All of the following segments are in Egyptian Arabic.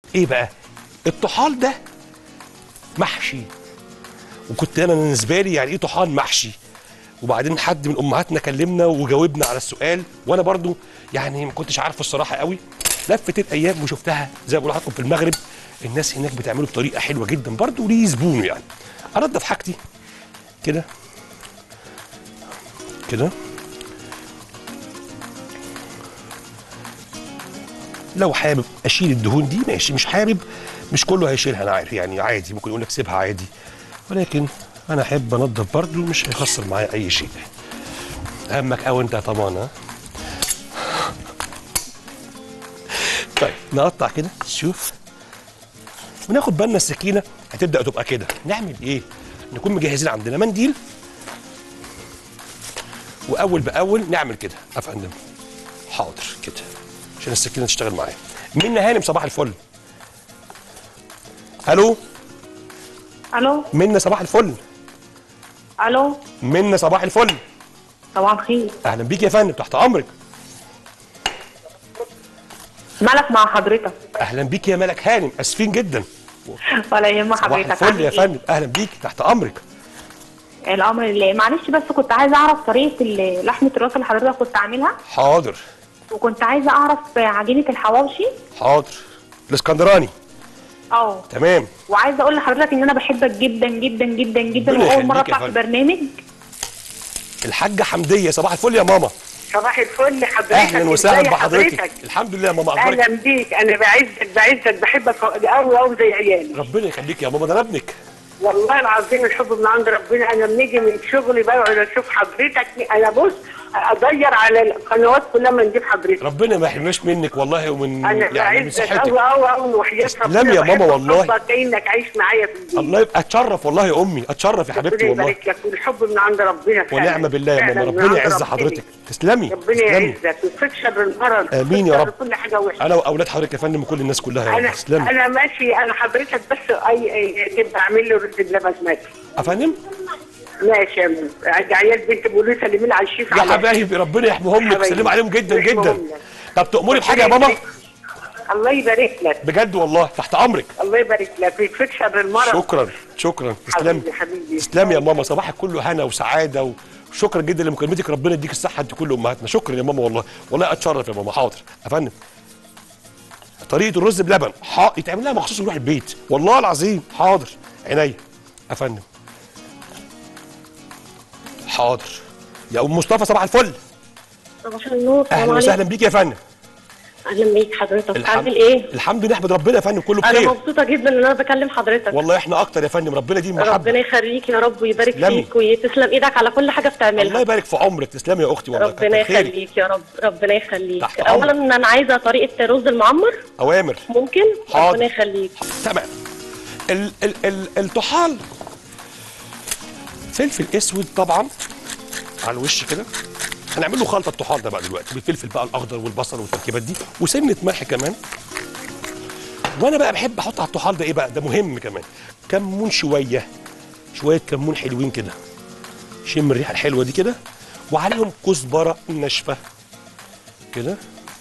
ايه بقى الطحال ده محشي وكنت انا بالنسبه لي يعني ايه طحال محشي وبعدين حد من امهاتنا كلمنا وجاوبنا على السؤال وانا برضو يعني ما كنتش عارفه الصراحه قوي لفت الايام وشفتها زي ما بقول لحضراتكم في المغرب الناس هناك بتعمله بطريقه حلوه جدا برضو ليه زبونه يعني انضف حاجتي كده كده لو حابب اشيل الدهون دي ماشي مش حابب مش كله هيشيلها انا عارف يعني عادي ممكن يقول لك سيبها عادي ولكن انا احب انضف برضو مش هيخسر معايا اي شيء همك قوي انت يا طمان ها طيب نقطع كده شوف وناخد بالنا السكينه هتبدا تبقى كده نعمل ايه نكون مجهزين عندنا منديل واول باول نعمل كده يا فندم حاضر كده عشان السكينه تشتغل معايا منا هانم صباح الفل الو الو منا صباح الفل الو منا صباح الفل صباح الخير اهلا بيك يا فندم تحت امرك مالك مع حضرتك اهلا بيك يا ملك هانم اسفين جدا ولا يهم صباح حضرتك الفل عامل يا إيه؟ فندم اهلا بيك تحت امرك الامر لله معلش بس كنت عايزه اعرف طريقه ال- لحمه الراس اللي حضرتك كنت عاملها حاضر وكنت عايزه اعرف عجينه الحواوشي حاضر الاسكندراني اه تمام وعايزه اقول لحضرتك ان انا بحبك جدا جدا جدا جدا ربنا واول مره يخليك يا اطلع في فندم. برنامج الحاجه حمديه صباح الفل يا ماما صباح الفل حضرتك اهلا وسهلا إزاي بحضرتك حضرتك؟ الحمد لله يا ماما اخبارك اهلا بيك انا بعزك بعزك بحبك قوي قوي زي عيالي ربنا يخليك يا ماما ده انا ابنك والله العظيم الحب من عند ربنا انا بنيجي من شغلي بقعد اشوف حضرتك انا بص ادير على القنوات كلها ما نجيب حضرتك ربنا ما يحرمناش منك والله ومن انا يعني من بعزك صحتك قوي قوي قوي وحياة تسلمي يا ماما بحبك والله. حبك كانك عايش معايا في البيت الله يبقى اتشرف والله يا امي اتشرف يا حبيبتي ربنا والله يبارك لك والحب من عند ربنا فعلا. ونعم بالله يا ماما فعلا من ربنا عند يعز ربنا. حضرتك تسلمي ربنا تسلمي يعزك ويفك شر المرض آمين يا ويفك رب. شر كل حاجه وحشه انا واولاد حضرتك يا فندم وكل الناس كلها يا رب انا تسلمي انا ماشي انا حضرتك بس اي اي تبقى اعمل له رز بلبن ماشي يا فندم ماشي يا م- عند عيال بنت بيقولوا لي سلمي لي على الشيف يا على- حبايبي ربنا يحميهم لك حبايبي. وسلم عليهم جدا يحميهم جدا لك. طب تأمري بحاجه يا ماما الله يبارك لك بجد والله تحت امرك الله يبارك لك ويكفيك شر المرض شكرا شكرا تسلمي حبيبي حبيبي تسلمي يا ماما صباحك كله هنا وسعاده وشكرا جدا لمكالمتك ربنا يديك الصحه انت كل امهاتنا شكرا يا ماما والله والله اتشرف يا ماما حاضر يا فندم طريقه الرز بلبن ح... يتعمل لها مخصوص نروح البيت والله العظيم حاضر عينيا يا فندم حاضر يا ام مصطفى صباح الفل صباح النور السلام اهلا عليكم. وسهلا بيك يا فندم اهلا بيك حضرتك الحمد عامل ايه؟ الحمد لله نحمد ربنا يا فندم كله انا بخير مبسوطه جدا ان انا بكلم حضرتك والله احنا اكتر يا فندم ربنا يديم محبه ربنا يخليك يا رب ويبارك تسلمي. فيك وتسلم ايدك على كل حاجه الله بتعملها يبارك في عمرك تسلمي يا اختي والله ربنا كتر خيرك. يخليك يا رب ربنا يخليك تحت أمرك. اولا انا عايزه طريقه رز المعمر اوامر ممكن حاضر. ربنا يخليك تمام ال ال ال الطحال فلفل اسود طبعا على الوش كده هنعمل له خلطه الطحال ده بقى دلوقتي بالفلفل بقى الاخضر والبصل والتركيبات دي وسنه ملح كمان وانا بقى بحب احط على الطحال ده ايه بقى ده مهم كمان كمون شويه شويه كمون حلوين كده شم الريحه الحلوه دي كده وعليهم كزبره ناشفه كده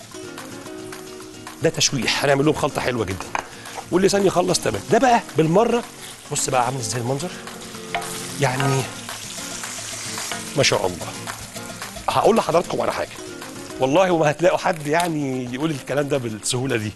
ده تشويح هنعمل لهم خلطه حلوه جدا واللسان يخلص تمام ده بقى بالمره بص بقى عامل ازاي المنظر يعني ما شاء الله هقول لحضراتكم على حاجه والله وما هتلاقوا حد يعني يقول الكلام ده بالسهوله دي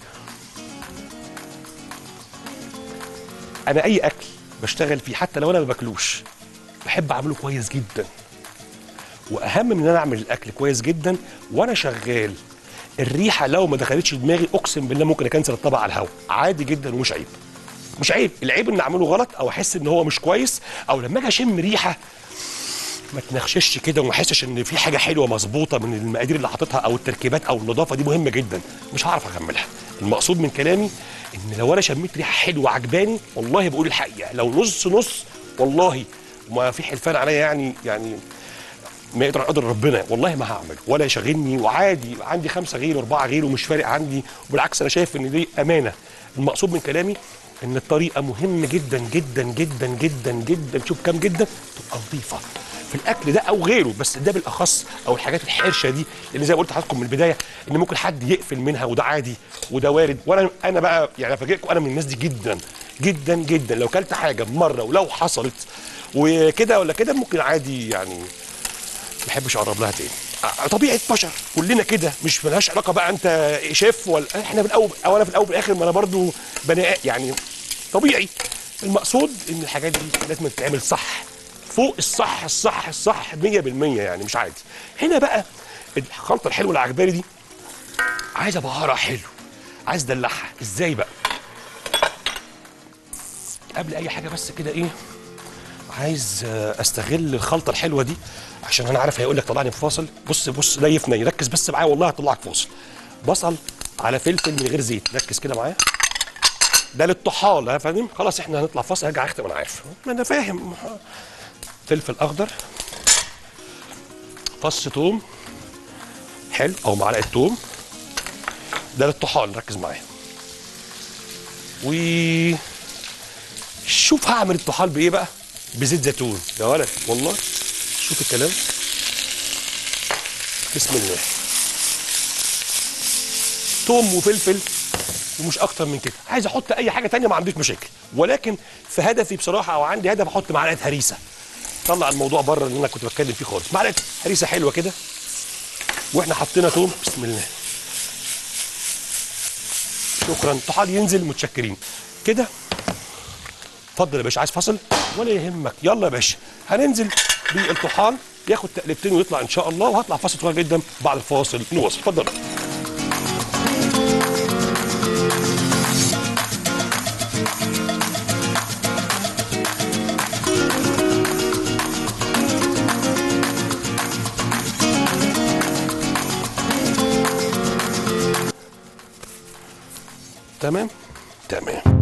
انا اي اكل بشتغل فيه حتى لو انا ما باكلوش بحب اعمله كويس جدا واهم من ان انا اعمل الاكل كويس جدا وانا شغال الريحه لو ما دخلتش دماغي اقسم بالله ممكن اكنسل الطبق على الهواء عادي جدا ومش عيب مش عيب العيب ان اعمله غلط او احس ان هو مش كويس او لما اجي اشم ريحه ما تنخشش كده وما احسش ان في حاجه حلوه مظبوطه من المقادير اللي حاططها او التركيبات او النظافه دي مهمه جدا مش هعرف اكملها المقصود من كلامي ان لو انا شميت ريحه حلوه عجباني والله بقول الحقيقه لو نص نص والله وما في حلفان عليا يعني يعني ما يقدر قدر ربنا والله ما هعمل ولا يشغلني وعادي عندي خمسه غير واربعه غير ومش فارق عندي وبالعكس انا شايف ان دي امانه المقصود من كلامي ان الطريقه مهمه جدا جدا جدا جدا جدا شوف كام جدا تبقى نظيفه في الاكل ده او غيره بس ده بالاخص او الحاجات الحرشه دي لان زي ما قلت لحضراتكم من البدايه ان ممكن حد يقفل منها وده عادي وده وارد وانا انا بقى يعني افاجئكم انا من الناس دي جدا جدا جدا لو كلت حاجه مره ولو حصلت وكده ولا كده ممكن عادي يعني ما بحبش اقرب لها تاني ع- طبيعه بشر كلنا كده مش ملهاش علاقه بقى انت شيف ولا احنا في الاول او انا في الاول والاخر ما انا برضو بني آ- يعني طبيعي المقصود ان الحاجات دي لازم تتعمل صح فوق الصح الصح الصح 100% يعني مش عادي هنا بقى الخلطه الحلوه اللي عجباني دي عايزه بهارها حلو عايز ادلعها ازاي بقى قبل اي حاجه بس كده ايه عايز آه، استغل الخلطه الحلوه دي عشان انا عارف هيقول لك طلعني في فاصل بص بص نيف ني ركز بس معايا والله هطلعك فاصل بصل على فلفل من غير زيت ركز كده معايا ده للطحال يا فاهم خلاص احنا هنطلع فاصل هرجع اختم انا عارف ما انا فاهم فلفل اخضر فص توم حلو او معلقه توم ده للطحال ركز معايا و شوف هعمل الطحال بايه بقى بزيت زيتون يا ولد والله شوف الكلام بسم الله توم وفلفل ومش اكتر من كده عايز احط اي حاجه تانية ما عنديش مشاكل ولكن في هدفي بصراحه او عندي هدف احط معلقه هريسه طلع الموضوع بره اللي انا كنت بتكلم فيه خالص معلقه هريسه حلوه كده واحنا حطينا توم بسم الله شكرا طحال ينزل متشكرين كده اتفضل يا باشا عايز فصل ولا يهمك يلا يا باشا هننزل بالطحال ياخد تقلبتين ويطلع ان شاء الله وهطلع فاصل صغير جدا بعد الفاصل نواصل اتفضل تمام تمام